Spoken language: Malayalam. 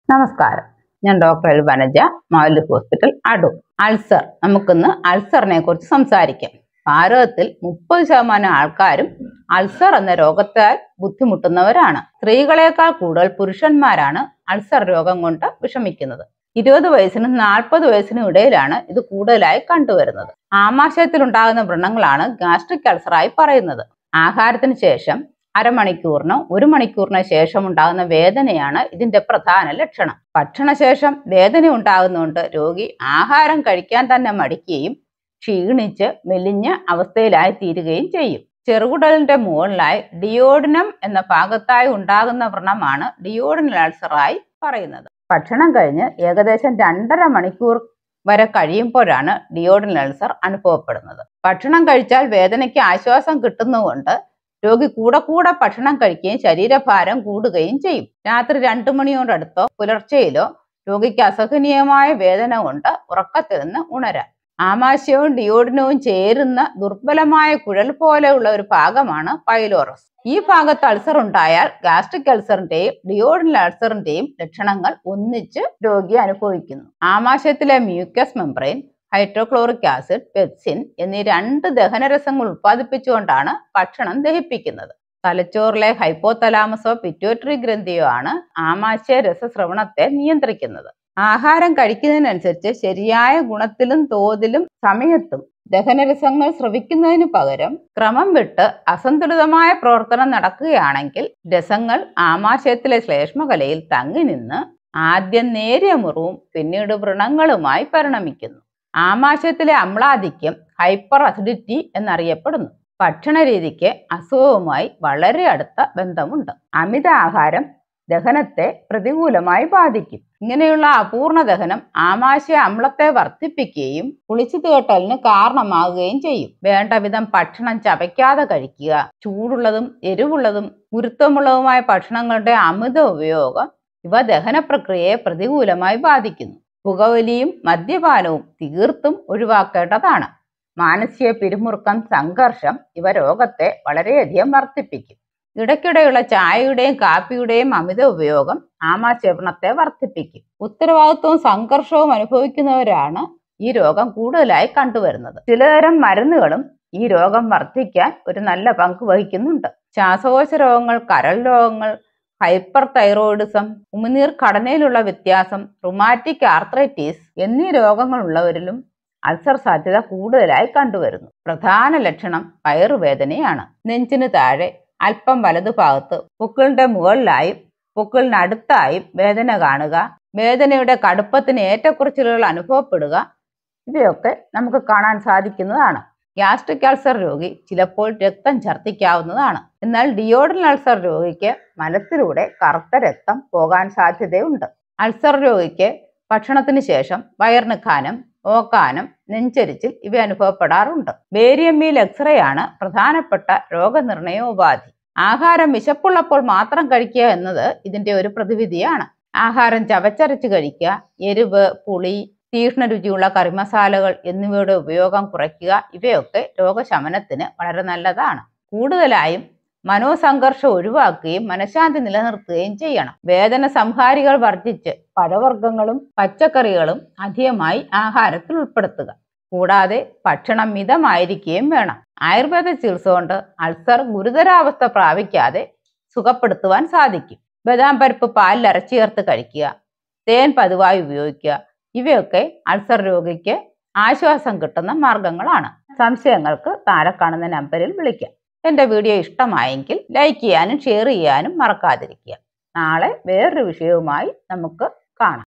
നമസ്കാരം ഞാൻ doctor L Vanaja Mavalli hospital Adoor ulcer നമുക്കിന്ന് അൾസറിനെ കുറിച്ച് സംസാരിക്കാം ഭാരതത്തിൽ മുപ്പത് ശതമാനം ആൾക്കാരും അൾസർ എന്ന രോഗത്താൽ ബുദ്ധിമുട്ടുന്നവരാണ് സ്ത്രീകളെക്കാൾ കൂടുതൽ പുരുഷന്മാരാണ് അൾസർ രോഗം കൊണ്ട് വിഷമിക്കുന്നത് ഇരുപത് വയസ്സിനും നാൽപ്പത് വയസ്സിനും ഇടയിലാണ് ഇത് കൂടുതലായി കണ്ടുവരുന്നത് ആമാശയത്തിൽ ഉണ്ടാകുന്ന വ്രണങ്ങളാണ് ഗാസ്ട്രിക് അൾസറായി പറയുന്നത് ആഹാരത്തിന് ശേഷം അരമണിക്കൂറിനോ ഒരു മണിക്കൂറിനോ ശേഷം ഉണ്ടാകുന്ന വേദനയാണ് ഇതിന്റെ പ്രധാന ലക്ഷണം ഭക്ഷണശേഷം വേദന ഉണ്ടാകുന്നതുകൊണ്ട് രോഗി ആഹാരം കഴിക്കാൻ തന്നെ മടിക്കുകയും ക്ഷീണിച്ച് മെലിഞ്ഞ അവസ്ഥയിലായി തീരുകയും ചെയ്യും ചെറുകുടലിന്റെ മുകളിലായി ഡിയോഡിനം എന്ന ഭാഗത്തായി ഉണ്ടാകുന്ന വ്രണമാണ് ഡിയോഡിനൽ അൾസറായി പറയുന്നത് ഭക്ഷണം കഴിഞ്ഞ് ഏകദേശം രണ്ടര മണിക്കൂർ വരെ കഴിയുമ്പോഴാണ് ഡിയോഡിനൽ അൾസർ അനുഭവപ്പെടുന്നത് ഭക്ഷണം കഴിച്ചാൽ വേദനയ്ക്ക് ആശ്വാസം കിട്ടുന്നതുകൊണ്ട് രോഗി കൂടെ കൂടെ ഭക്ഷണം കഴിക്കുകയും ശരീരഭാരം കൂടുകയും ചെയ്യും രാത്രി രണ്ടു മണിയോടടുത്തോ പുലർച്ചെയിലോ രോഗിക്ക് അസഹനീയമായ വേദന കൊണ്ട് ഉറക്കത്തിൽ നിന്ന് ഉണരാം ആമാശയവും ഡിയോഡിനവും ചേരുന്ന ദുർബലമായ കുഴൽ പോലെയുള്ള ഒരു ഭാഗമാണ് പൈലോറസ് ഈ ഭാഗത്ത് അൾസർ ഉണ്ടായാൽ ഗാസ്ട്രിക് അൾസറിന്റെയും ഡിയോഡിനൽ അൾസറിന്റെയും ലക്ഷണങ്ങൾ ഒന്നിച്ച് രോഗി അനുഭവിക്കുന്നു ആമാശയത്തിലെ mucus membrane hydrochloric acid pepsin എന്നീ രണ്ട് ദഹനരസങ്ങൾ ഉത്പാദിപ്പിച്ചുകൊണ്ടാണ് ഭക്ഷണം ദഹിപ്പിക്കുന്നത് തലച്ചോറിലെ ഹൈപ്പോതലാമസോ പിറ്റ്യൂട്ടറി ഗ്രന്ഥിയോ ആണ് ആമാശയ രസസ്രവണത്തെ നിയന്ത്രിക്കുന്നത് ആഹാരം കഴിക്കുന്നതിനനുസരിച്ച് ശരിയായ ഗുണത്തിലും തോതിലും സമയത്തും ദഹനരസങ്ങൾ സ്രവിക്കുന്നതിന് പകരം ക്രമം വിട്ട് അസന്തുലിതമായ പ്രവർത്തനം നടക്കുകയാണെങ്കിൽ രസങ്ങൾ ആമാശയത്തിലെ ശ്ലേഷ്മകലയിൽ തങ്ങി നിന്ന് ആദ്യം നേരിയ മുറിവും പിന്നീട് വ്രണങ്ങളുമായി പരിണമിക്കുന്നു ആമാശയത്തിലെ അമ്ലാധിക്യം ഹൈപ്പർ അസിഡിറ്റി എന്നറിയപ്പെടുന്നു ഭക്ഷണ രീതിക്ക് അസുഖവുമായി വളരെ അടുത്ത ബന്ധമുണ്ട് അമിത ആഹാരം ദഹനത്തെ പ്രതികൂലമായി ബാധിക്കും ഇങ്ങനെയുള്ള അപൂർണ ദഹനം ആമാശയ അമ്ലത്തെ വർദ്ധിപ്പിക്കുകയും കുളിച്ചു തീട്ടലിന് കാരണമാകുകയും ചെയ്യും വേണ്ട വിധം ഭക്ഷണം ചവയ്ക്കാതെ കഴിക്കുക ചൂടുള്ളതും എരിവുള്ളതും ഗുരുത്വമുള്ളതുമായ ഭക്ഷണങ്ങളുടെ അമിത ഉപയോഗം ഇവ ദഹന പ്രക്രിയയെ പ്രതികൂലമായി ബാധിക്കുന്നു പുകവലിയും മദ്യപാനവും തീർത്തും ഒഴിവാക്കേണ്ടതാണ് മാനസിക പിരിമുറുക്കം സംഘർഷം ഇവ രോഗത്തെ വളരെയധികം വർദ്ധിപ്പിക്കും ഇടയ്ക്കിടെയുള്ള ചായയുടെയും കാപ്പിയുടെയും അമിത ഉപയോഗം ആമാശയവ്രണത്തെ വർദ്ധിപ്പിക്കും ഉത്തരവാദിത്വവും സംഘർഷവും അനുഭവിക്കുന്നവരാണ് ഈ രോഗം കൂടുതലായി കണ്ടുവരുന്നത് ചിലതരം മരുന്നുകളും ഈ രോഗം വർദ്ധിക്കാൻ ഒരു നല്ല പങ്ക് വഹിക്കുന്നുണ്ട് ശ്വാസകോശ രോഗങ്ങൾ കരൾ രോഗങ്ങൾ ഹൈപ്പർ തൈറോയിഡിസം ഉമിനീർ ഘടനയിലുള്ള വ്യത്യാസം റുമാറ്റിക് ആർത്രൈറ്റിസ് എന്നീ രോഗങ്ങളുള്ളവരിലും അൾസർ സാധ്യത കൂടുതലായി കണ്ടുവരുന്നു പ്രധാന ലക്ഷണം വയറുവേദനയാണ് നെഞ്ചിന് താഴെ അല്പം വലതുഭാഗത്ത് പൊക്കിളിന്റെ മുകളിലായും പൊക്കിളിനടുത്തായും വേദന കാണുക വേദനയുടെ കടുപ്പത്തിന് ഏറ്റക്കുറച്ചിലുകൾ അനുഭവപ്പെടുക ഇവയൊക്കെ നമുക്ക് കാണാൻ സാധിക്കുന്നതാണ് ഗ്യാസ്ട്രിക് അൾസർ രോഗി ചിലപ്പോൾ രക്തം ഛർദ്ദിക്കാവുന്നതാണ് എന്നാൽ ഡിയോഡിനൽ അൾസർ രോഗിക്ക് മലത്തിലൂടെ കറുത്ത രക്തം പോകാൻ സാധ്യതയുണ്ട് അൾസർ രോഗിക്ക് ഭക്ഷണത്തിന് ശേഷം വയറിന് ഖാനം ഓക്കാനം നെഞ്ചരിച്ചിൽ ഇവ അനുഭവപ്പെടാറുണ്ട് ബേരിയമ്മിയിൽ എക്സ്റേ ആണ് പ്രധാനപ്പെട്ട രോഗനിർണയ ഉപാധി ആഹാരം വിശപ്പുള്ളപ്പോൾ മാത്രം കഴിക്കുക എന്നത് ഇതിന്റെ ഒരു പ്രതിവിധിയാണ് ആഹാരം ചവച്ചരച്ച് കഴിക്കുക എരിവ് പുളി തീക്ഷ്ണ രുചിയുള്ള കറിമസാലകൾ എന്നിവയുടെ ഉപയോഗം കുറയ്ക്കുക ഇവയൊക്കെ രോഗശമനത്തിന് വളരെ നല്ലതാണ് കൂടുതലായും മനോസംഘർഷം ഒഴിവാക്കുകയും മനഃശാന്തി നിലനിർത്തുകയും ചെയ്യണം വേദന സംഹാരികൾ വർജിച്ച് പഴവർഗ്ഗങ്ങളും പച്ചക്കറികളും അധികമായി ആഹാരത്തിൽ ഉൾപ്പെടുത്തുക കൂടാതെ ഭക്ഷണം മിതമായിരിക്കുകയും വേണം ആയുർവേദ ചികിത്സ കൊണ്ട് അൾസർ ഗുരുതരാവസ്ഥ പ്രാപിക്കാതെ സുഖപ്പെടുത്തുവാൻ സാധിക്കും ബദാം പരിപ്പ് പാലിൽ അരച്ചു ചേർത്ത് കഴിക്കുക തേൻ പതിവായി ഉപയോഗിക്കുക ഇവയൊക്കെ അൾസർ രോഗിക്ക് ആശ്വാസം കിട്ടുന്ന മാർഗങ്ങളാണ് സംശയങ്ങൾക്ക് താഴെ കാണുന്ന നമ്പറിൽ വിളിക്കാം എൻ്റെ വീഡിയോ ഇഷ്ടമായെങ്കിൽ ലൈക്ക് ചെയ്യാനും ഷെയർ ചെയ്യാനും മറക്കാതിരിക്കുക നാളെ വേറൊരു വിഷയവുമായി നമുക്ക് കാണാം